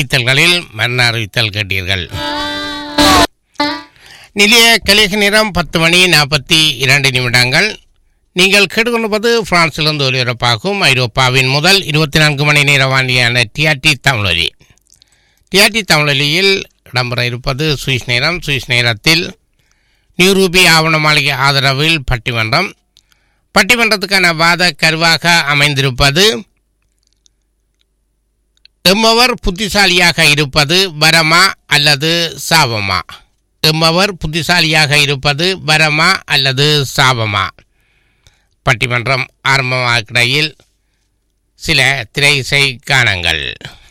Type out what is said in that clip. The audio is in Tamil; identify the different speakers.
Speaker 1: அறிவித்தல்களில் மரண அறிவித்தல் கேட்டீர்கள் நிலைய கலிக நேரம் பத்து மணி நாற்பத்தி இரண்டு நிமிடங்கள் நீங்கள் கேட்டுக்கொண்டிருப்பது பிரான்சிலிருந்து ஒலிபரப்பாகும் ஐரோப்பாவின் முதல் இருபத்தி நான்கு மணி நேர வானிலையான டிஆர்டி தமிழொலி டிஆர்டி தமிழொலியில் இடம்பெற இருப்பது சுவிஸ் நேரம் சுவிஸ் நேரத்தில் நியூரூபி ஆவண மாளிகை ஆதரவில் பட்டிமன்றம் பட்டிமன்றத்துக்கான வாத கருவாக அமைந்திருப்பது எம்மவர் புத்திசாலியாக இருப்பது வரமா அல்லது சாபமா எம்மவர் புத்திசாலியாக இருப்பது வரமா அல்லது சாபமா பட்டிமன்றம் ஆரம்பமாகிடையில் சில திரை இசை காணங்கள்